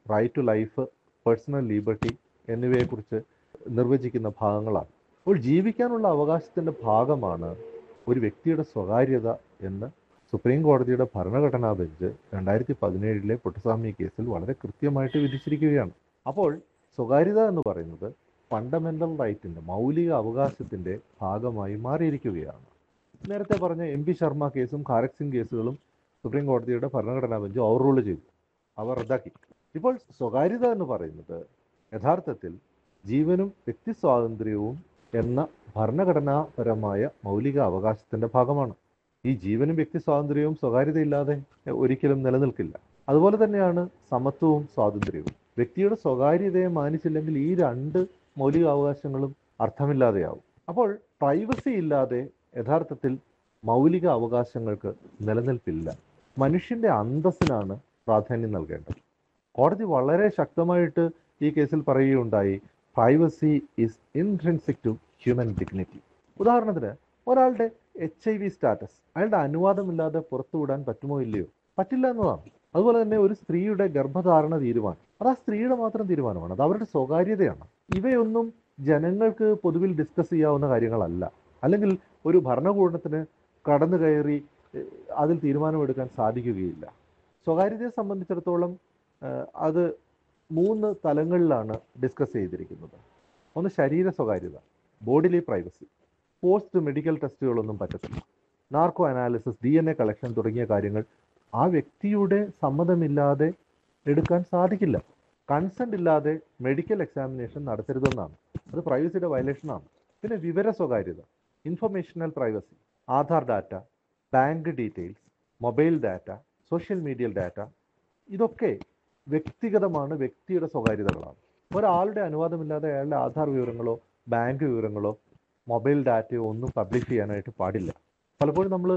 right to life personal liberty എന്നിവയെക്കുറിച്ച് നിർവചിക്കുന്ന ഭാഗങ്ങളാണ് അപ്പോൾ ജീവിക്കാനുള്ള അവകാശത്തിൻ്റെ ഭാഗമാണ് ഒരു വ്യക്തിയുടെ സ്വകാര്യത എന്ന് സുപ്രീം കോടതിയുടെ ഭരണഘടനാ ബെഞ്ച് രണ്ടായിരത്തി പതിനേഴിലെ പൊട്ടുസ്വാമി കേസിൽ വളരെ കൃത്യമായിട്ട് വിധിച്ചിരിക്കുകയാണ് അപ്പോൾ സ്വകാര്യത എന്ന് പറയുന്നത് ഫണ്ടമെന്റൽ റൈറ്റിൻ്റെ മൗലിക അവകാശത്തിൻ്റെ ഭാഗമായി മാറിയിരിക്കുകയാണ് നേരത്തെ പറഞ്ഞ എം പി ശർമ്മ കേസും ഖാരക് സിംഗ് കേസുകളും സുപ്രീം കോടതിയുടെ ഭരണഘടനാ ബെഞ്ച് ഓവർറൂൾ ചെയ്തു അവർ റദ്ദാക്കി ഇപ്പോൾ സ്വകാര്യത എന്ന് പറയുന്നത് യഥാർത്ഥത്തിൽ ജീവനും വ്യക്തി സ്വാതന്ത്ര്യവും എന്ന ഭരണഘടനാപരമായ മൗലിക അവകാശത്തിന്റെ ഭാഗമാണ് ഈ ജീവനും വ്യക്തി സ്വാതന്ത്ര്യവും സ്വകാര്യതയില്ലാതെ ഒരിക്കലും നിലനിൽക്കില്ല അതുപോലെ തന്നെയാണ് സമത്വവും സ്വാതന്ത്ര്യവും വ്യക്തിയുടെ സ്വകാര്യതയെ മാനിച്ചില്ലെങ്കിൽ ഈ രണ്ട് മൗലിക അവകാശങ്ങളും അർത്ഥമില്ലാതെയാവും അപ്പോൾ പ്രൈവസി ഇല്ലാതെ യഥാർത്ഥത്തിൽ മൗലിക അവകാശങ്ങൾക്ക് നിലനിൽപ്പില്ല മനുഷ്യന്റെ അന്തസ്സിനാണ് പ്രാധാന്യം നൽകേണ്ടത് കോടതി വളരെ ശക്തമായിട്ട് ഈ കേസിൽ പറയുകയുണ്ടായി privacy is intrinsic to human dignity ഉദാഹരണത്തിന് ഒരാളുടെ എച്ച് ഐ വി സ്റ്റാറ്റസ് അയാളുടെ അനുവാദമില്ലാതെ പുറത്തുവിടാൻ പറ്റുമോ ഇല്ലയോ പറ്റില്ല എന്നതാണ് അതുപോലെ തന്നെ ഒരു സ്ത്രീയുടെ ഗർഭധാരണ തീരുമാനം അത് ആ സ്ത്രീയുടെ മാത്രം തീരുമാനമാണ് അത് അവരുടെ സ്വകാര്യതയാണ് ഇവയൊന്നും ജനങ്ങൾക്ക് പൊതുവിൽ ഡിസ്കസ് ചെയ്യാവുന്ന കാര്യങ്ങളല്ല അല്ലെങ്കിൽ ഒരു ഭരണകൂടത്തിന് കടന്നു കയറി ഏഹ്, അതിൽ തീരുമാനമെടുക്കാൻ സാധിക്കുകയില്ല സ്വകാര്യതയെ സംബന്ധിച്ചിടത്തോളം ഏഹ്, അത് മൂന്ന് തലങ്ങളിലാണ് ഡിസ്കസ് ചെയ്തിരിക്കുന്നത് ഒന്ന് ശരീര സ്വകാര്യത ബോഡിലി പ്രൈവസി പോസ്റ്റ് മെഡിക്കൽ ടെസ്റ്റുകളൊന്നും പറ്റത്തില്ല narco analysis D N A collection തുടങ്ങിയ കാര്യങ്ങൾ ആ വ്യക്തിയുടെ സമ്മതമില്ലാതെ എടുക്കാൻ സാധിക്കില്ല കൺസെന്റ് ഇല്ലാതെ മെഡിക്കൽ എക്സാമിനേഷൻ നടത്തരുതെന്നാണ് അത് പ്രൈവസിയുടെ വയലേഷനാണ് പിന്നെ വിവര സ്വകാര്യത informational privacy Aadhaar data bank details mobile data social media data ഇതൊക്കെ വ്യക്തിഗതമാണ് വ്യക്തിയുടെ സ്വകാര്യതകളാണ് ഒരാളുടെ അനുവാദമില്ലാതെ അയാളുടെ ആധാർ വിവരങ്ങളോ ബാങ്ക് വിവരങ്ങളോ മൊബൈൽ ഡാറ്റയോ ഒന്നും പബ്ലിഷ് ചെയ്യാനായിട്ട് പാടില്ല പലപ്പോഴും നമ്മൾ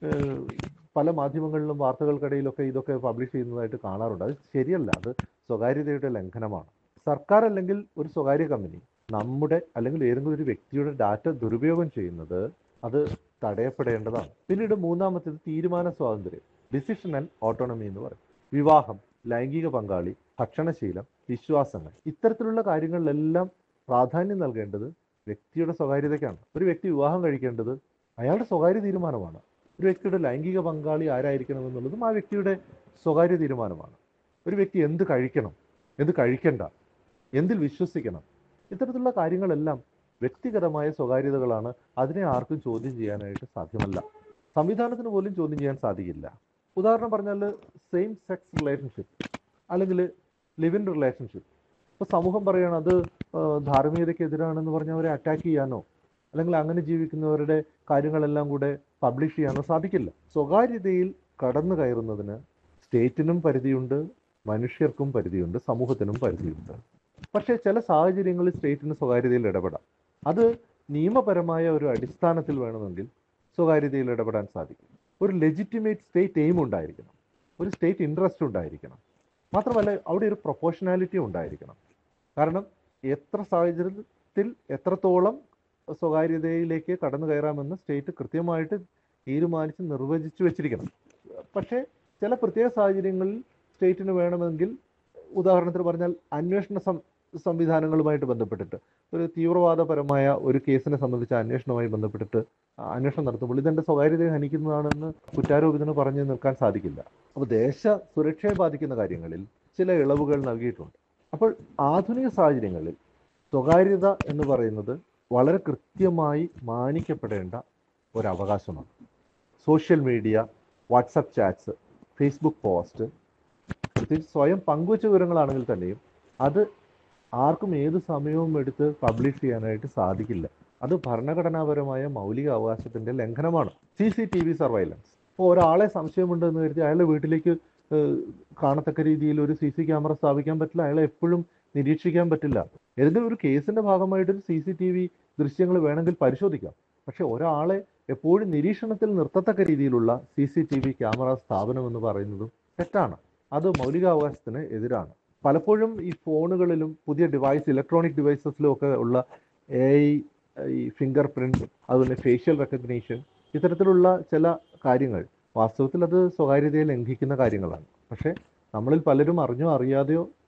പല മാധ്യമങ്ങളിലും വാർത്തകൾക്കിടയിലൊക്കെ ഇതൊക്കെ പബ്ലിഷ് ചെയ്യുന്നതായിട്ട് കാണാറുണ്ട് അത് ശരിയല്ല അത് സ്വകാര്യതയുടെ ലംഘനമാണ് സർക്കാർ അല്ലെങ്കിൽ ഒരു സ്വകാര്യ കമ്പനി നമ്മുടെ അല്ലെങ്കിൽ ഏതെങ്കിലും ഒരു വ്യക്തിയുടെ ഡാറ്റ ദുരുപയോഗം ചെയ്യുന്നത് അത് തടയപ്പെടേണ്ടതാണ് പിന്നീട് മൂന്നാമത്തേത് തീരുമാന സ്വാതന്ത്ര്യം ഡിസിഷൻ ആൻഡ് ഓട്ടോണമി എന്ന് പറയും വിവാഹം ലൈംഗിക പങ്കാളി ഭക്ഷണശീലം വിശ്വാസങ്ങൾ ഇത്തരത്തിലുള്ള കാര്യങ്ങളിലെല്ലാം പ്രാധാന്യം നൽകേണ്ടത് വ്യക്തിയുടെ സ്വകാര്യതയ്ക്കാണ് ഒരു വ്യക്തി വിവാഹം കഴിക്കേണ്ടത് അയാളുടെ സ്വകാര്യ തീരുമാനമാണ് ഒരു വ്യക്തിയുടെ ലൈംഗിക പങ്കാളി ആരായിരിക്കണം എന്നുള്ളതും ആ വ്യക്തിയുടെ സ്വകാര്യ തീരുമാനമാണ് ഒരു വ്യക്തി എന്ത് കഴിക്കണം എന്ത് കഴിക്കണ്ട എന്തിൽ വിശ്വസിക്കണം ഇത്തരത്തിലുള്ള കാര്യങ്ങളെല്ലാം വ്യക്തിഗതമായ സ്വകാര്യതകളാണ് അതിനെ ആർക്കും ചോദ്യം ചെയ്യാനായിട്ട് സാധ്യമല്ല സംവിധാനത്തിന് പോലും ചോദ്യം ചെയ്യാൻ സാധിക്കില്ല ഉദാഹരണം പറഞ്ഞാൽ സെയിം സെക്സ് റിലേഷൻഷിപ്പ് അല്ലെങ്കിൽ ലിവ് ഇൻ റിലേഷൻഷിപ്പ് ഇപ്പോൾ സമൂഹം പറയുകയാണ് അത് ആ, ധാർമ്മികതയ്ക്കെതിരാണെന്ന് പറഞ്ഞ് അവരെ അറ്റാക്ക് ചെയ്യാനോ അല്ലെങ്കിൽ അങ്ങനെ ജീവിക്കുന്നവരുടെ കാര്യങ്ങളെല്ലാം കൂടെ പബ്ലിഷ് ചെയ്യാനോ സാധിക്കില്ല സ്വകാര്യതയിൽ കടന്നു കയറുന്നതിന് സ്റ്റേറ്റിനും പരിധിയുണ്ട് മനുഷ്യർക്കും പരിധിയുണ്ട് സമൂഹത്തിനും പരിധിയുണ്ട് പക്ഷേ ചില സാഹചര്യങ്ങളിൽ സ്റ്റേറ്റിന് സ്വകാര്യതയിൽ ഇടപെടാം അത് നിയമപരമായ ഒരു അടിസ്ഥാനത്തിൽ വേണമെങ്കിൽ സ്വകാര്യതയിൽ ഇടപെടാൻ സാധിക്കും ഒരു ലെജിറ്റിമേറ്റ് സ്റ്റേറ്റ് എയിം ഉണ്ടായിരിക്കണം ഒരു സ്റ്റേറ്റ് ഇൻട്രസ്റ്റ് ഉണ്ടായിരിക്കണം മാത്രമല്ല അവിടെ ഒരു പ്രൊപ്പോർഷനാലിറ്റി ഉണ്ടായിരിക്കണം കാരണം എത്ര സാഹചര്യത്തിൽ എത്രത്തോളം സ്വകാര്യതയിലേക്ക് കടന്നു കയറാമെന്ന് സ്റ്റേറ്റ് കൃത്യമായിട്ട് തീരുമാനിച്ച് നിർവചിച്ചു വെച്ചിരിക്കണം പക്ഷേ ചില പ്രത്യേക സാഹചര്യങ്ങളിൽ സ്റ്റേറ്റിന് വേണമെങ്കിൽ ഉദാഹരണത്തിന് പറഞ്ഞാൽ അന്വേഷണ സം സംവിധാനങ്ങളുമായിട്ട് ബന്ധപ്പെട്ടിട്ട് ഒരു തീവ്രവാദപരമായ ഒരു കേസിനെ സംബന്ധിച്ച അന്വേഷണവുമായി ബന്ധപ്പെട്ടിട്ട് ആ അന്വേഷണം നടത്തുമ്പോൾ ഇതെന്റെ സ്വകാര്യതയെ ഹനിക്കുന്നതാണെന്ന് കുറ്റാരോപിതന് പറഞ്ഞു നിൽക്കാൻ സാധിക്കില്ല അപ്പോൾ ദേശ സുരക്ഷയെ ബാധിക്കുന്ന കാര്യങ്ങളിൽ ചില ഇളവുകൾ നൽകിയിട്ടുണ്ട് അപ്പോൾ ആധുനിക സാഹചര്യങ്ങളിൽ സ്വകാര്യത എന്ന് പറയുന്നത് വളരെ കൃത്യമായി മാനിക്കപ്പെടേണ്ട ഒരു അവകാശമാണ് social media WhatsApp chats Facebook post പ്രത്യേകിച്ച് സ്വയം പങ്കുവച്ച വിവരങ്ങളാണെങ്കിൽ തന്നെയും അത് ആർക്കും ഏത് സമയവും എടുത്ത് പബ്ലിഷ് ചെയ്യാനായിട്ട് സാധിക്കില്ല അത് ഭരണഘടനാപരമായ മൗലിക അവകാശത്തിന്റെ ലംഘനമാണ് C C T V surveillance ഇപ്പോൾ ഒരാളെ സംശയമുണ്ടെന്ന് കരുതി അയാളുടെ വീട്ടിലേക്ക് ഏഹ്, കാണത്തക്ക രീതിയിൽ ഒരു സി സി ക്യാമറ സ്ഥാപിക്കാൻ പറ്റില്ല അയാളെ എപ്പോഴും നിരീക്ഷിക്കാൻ പറ്റില്ല ഏതെങ്കിലും ഒരു കേസിന്റെ ഭാഗമായിട്ട് ഒരു സി സി ടി വി ദൃശ്യങ്ങൾ വേണമെങ്കിൽ പരിശോധിക്കാം പക്ഷെ ഒരാളെ എപ്പോഴും നിരീക്ഷണത്തിൽ നിർത്തത്തക്ക രീതിയിലുള്ള C C T V camera സ്ഥാപനം എന്ന് പറയുന്നതും തെറ്റാണ് അത് മൗലികാവകാശത്തിന് എതിരാണ് പലപ്പോഴും ഈ ഫോണുകളിലും പുതിയ ഡിവൈസ് ഇലക്ട്രോണിക് ഡിവൈസസിലും ഒക്കെ ഉള്ള എ ഈ ഫിംഗർ പ്രിന്റ് അതുപോലെ ഫേഷ്യൽ റെക്കഗ്നീഷൻ ഇത്തരത്തിലുള്ള ചില കാര്യങ്ങൾ വാസ്തവത്തിൽ അത് സ്വകാര്യതയെ ലംഘിക്കുന്ന കാര്യങ്ങളാണ് പക്ഷേ നമ്മളിൽ പലരും അറിഞ്ഞോ അറിയാതെയോ